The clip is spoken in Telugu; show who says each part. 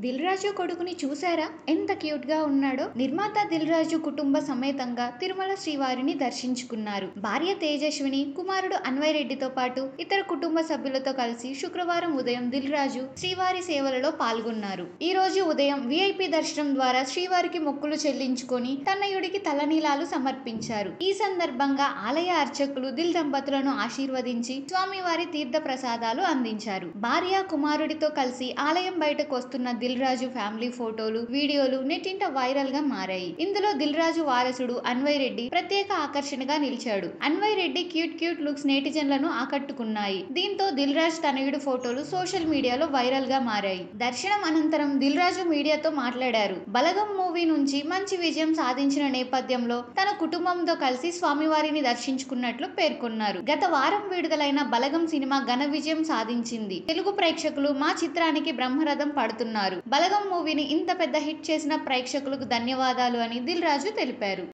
Speaker 1: దిల్ రాజు కొడుకుని చూసారా ఎంత క్యూట్ గా ఉన్నాడో నిర్మాత దిల్ రాజు కుటుంబ సమేతంగా తిరుమల శ్రీవారిని దర్శించుకున్నారు భార్య తేజస్విని కుమారుడు అన్వయ్ రెడ్డితో పాటు ఇతర కుటుంబ సభ్యులతో కలిసి శుక్రవారం ఉదయం దిల్ రాజు శ్రీవారి సేవలలో పాల్గొన్నారు ఈ రోజు ఉదయం విఐపి దర్శనం ద్వారా శ్రీవారికి మొక్కులు చెల్లించుకొని తన్నయుడికి తలనీలాలు సమర్పించారు ఈ సందర్భంగా ఆలయ అర్చకులు దిల్ దంపతులను ఆశీర్వదించి స్వామివారి తీర్థ ప్రసాదాలు అందించారు భార్య కుమారుడితో కలిసి ఆలయం బయటకు వస్తున్న దిల్ రాజు ఫ్యామిలీ ఫోటోలు వీడియోలు నెట్టింట వైరల్ గా మారాయి ఇందులో దిల్ రాజు వారసుడు అన్వయ్ రెడ్డి ప్రత్యేక ఆకర్షణగా నిలిచాడు Anvay Reddy cute cute looks నేటిజన్లను ఆకట్టుకున్నాయి దీంతో దిల్ రాజు తనయుడు ఫోటోలు సోషల్ మీడియాలో వైరల్ గా మారాయి దర్శనం అనంతరం దిల్ రాజు మీడియాతో మాట్లాడారు బలగం మూవీ నుంచి మంచి విజయం సాధించిన నేపథ్యంలో తన కుటుంబంతో కలిసి స్వామివారిని దర్శించుకున్నట్లు పేర్కొన్నారు గత వారం విడుదలైన బలగం సినిమా ఘన విజయం సాధించింది తెలుగు ప్రేక్షకులు మా చిత్రానికి బ్రహ్మరథం పడుతున్నారు బలగం మూవీని ఇంత పెద్ద హిట్ చేసిన ప్రేక్షకులకు ధన్యవాదాలు అని దిల్ రాజు తెలిపారు